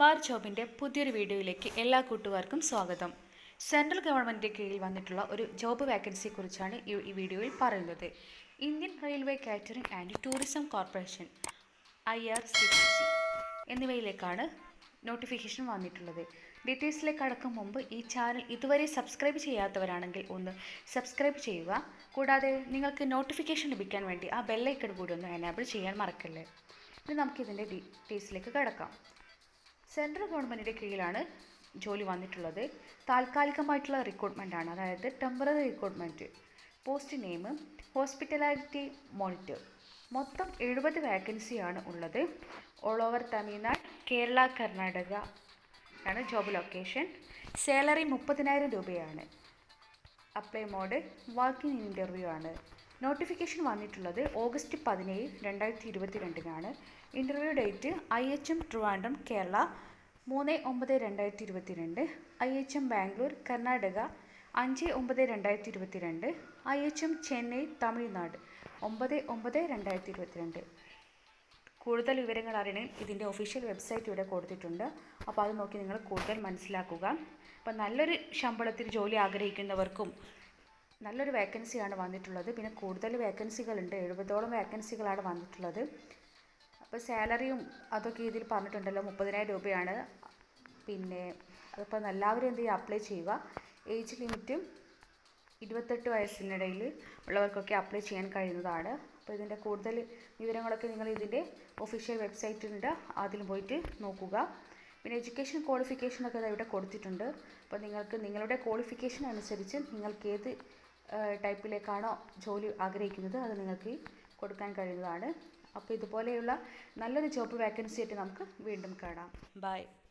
മലബാർ ജോബിൻ്റെ പുതിയൊരു വീഡിയോയിലേക്ക് എല്ലാ കൂട്ടുകാർക്കും സ്വാഗതം സെൻട്രൽ ഗവൺമെൻറ്റിൻ്റെ കീഴിൽ വന്നിട്ടുള്ള ഒരു ജോബ് വാക്കൻസിയെ കുറിച്ചാണ് ഈ ഈ വീഡിയോയിൽ പറയുന്നത് Indian railway catering and tourism corporation I R C T C എന്നിവയിലേക്കാണ് നോട്ടിഫിക്കേഷൻ വന്നിട്ടുള്ളത് ഡീറ്റെയിൽസിലേക്ക് കടക്കും മുമ്പ് ഈ ചാനൽ ഇതുവരെ സബ്സ്ക്രൈബ് ചെയ്യാത്തവരാണെങ്കിൽ ഒന്ന് സബ്സ്ക്രൈബ് ചെയ്യുക കൂടാതെ നിങ്ങൾക്ക് നോട്ടിഫിക്കേഷൻ ലഭിക്കാൻ വേണ്ടി ആ ബെല്ലൈക്കൺ കൂടി ഒന്ന് എനാബിൾ ചെയ്യാൻ മറക്കല്ലേ ഇനി നമുക്കിതിൻ്റെ ഡീറ്റെയിൽസിലേക്ക് കിടക്കാം സെൻട്രൽ ഗവൺമെൻറ്റിൻ്റെ കീഴിലാണ് ജോലി വന്നിട്ടുള്ളത് താൽക്കാലികമായിട്ടുള്ള റിക്രൂട്ട്മെൻ്റ് ആണ് അതായത് temporary recruitment post name hospitality monitor മൊത്തം എഴുപത് വാക്കൻസിയാണ് ഉള്ളത് ഓൾ ഓവർ തമിഴ്നാട് കേരള കർണാടക ആണ് ജോബ് ലൊക്കേഷൻ സാലറി മുപ്പതിനായിരം രൂപയാണ് അപ്ലൈ മോഡ് വാക്കിംഗ് ഇൻ്റർവ്യൂ ആണ് നോട്ടിഫിക്കേഷൻ വന്നിട്ടുള്ളത് ഓഗസ്റ്റ് പതിനേഴ് രണ്ടായിരത്തി ഇരുപത്തി രണ്ടിനാണ് interview date I H M Trivandrum Kerala മൂന്ന് ഒമ്പത് രണ്ടായിരത്തി ഇരുപത്തി രണ്ട് I H M Bangalore Karnataka അഞ്ച് ഒമ്പത് രണ്ടായിരത്തി ഇരുപത്തി രണ്ട് I H M Chennai Tamil Nadu ഒമ്പത് ഒമ്പത് രണ്ടായിരത്തി ഇരുപത്തി രണ്ട് കൂടുതൽ വിവരങ്ങൾ അറിയണമെങ്കിൽ ഇതിൻ്റെ ഒഫീഷ്യൽ വെബ്സൈറ്റ് ഇവിടെ കൊടുത്തിട്ടുണ്ട് അപ്പോൾ അത് നോക്കി നിങ്ങൾ കൂടുതൽ മനസ്സിലാക്കുക അപ്പോൾ നല്ലൊരു ശമ്പളത്തിൽ ജോലി ആഗ്രഹിക്കുന്നവർക്കും നല്ലൊരു വേക്കൻസിയാണ് വന്നിട്ടുള്ളത് പിന്നെ കൂടുതൽ വേക്കൻസികളുണ്ട് എഴുപതോളം വേക്കൻസികളാണ് വന്നിട്ടുള്ളത് അപ്പോൾ സാലറിയും അതൊക്കെ ഇതിൽ പറഞ്ഞിട്ടുണ്ടല്ലോ മുപ്പതിനായിരം രൂപയാണ് പിന്നെ അതിപ്പോൾ എല്ലാവരും എന്ത് ചെയ്യുക അപ്ലൈ ചെയ്യുക ഏജ് ലിമിറ്റും ഇരുപത്തെട്ട് വയസ്സിനിടയിൽ ഉള്ളവർക്കൊക്കെ അപ്ലൈ ചെയ്യാൻ കഴിയുന്നതാണ് അപ്പോൾ ഇതിൻ്റെ കൂടുതൽ വിവരങ്ങളൊക്കെ നിങ്ങൾ ഇതിൻ്റെ ഒഫീഷ്യൽ വെബ്സൈറ്റിലുണ്ട് അതിൽ പോയിട്ട് നോക്കുക പിന്നെ എഡ്യൂക്കേഷൻ ക്വാളിഫിക്കേഷനൊക്കെ ഇവിടെ കൊടുത്തിട്ടുണ്ട് അപ്പോൾ നിങ്ങൾക്ക് നിങ്ങളുടെ ക്വാളിഫിക്കേഷൻ അനുസരിച്ച് നിങ്ങൾക്ക് ഏത് ടൈപ്പിലേക്കാണോ ജോലി ആഗ്രഹിക്കുന്നത് അത് നിങ്ങൾക്ക് കൊടുക്കാൻ കഴിയുന്നതാണ് അപ്പോൾ ഇതുപോലെയുള്ള നല്ലൊരു ജോബ് വാക്കൻസി ആയിട്ട് നമുക്ക് വീണ്ടും കാണാം ബൈ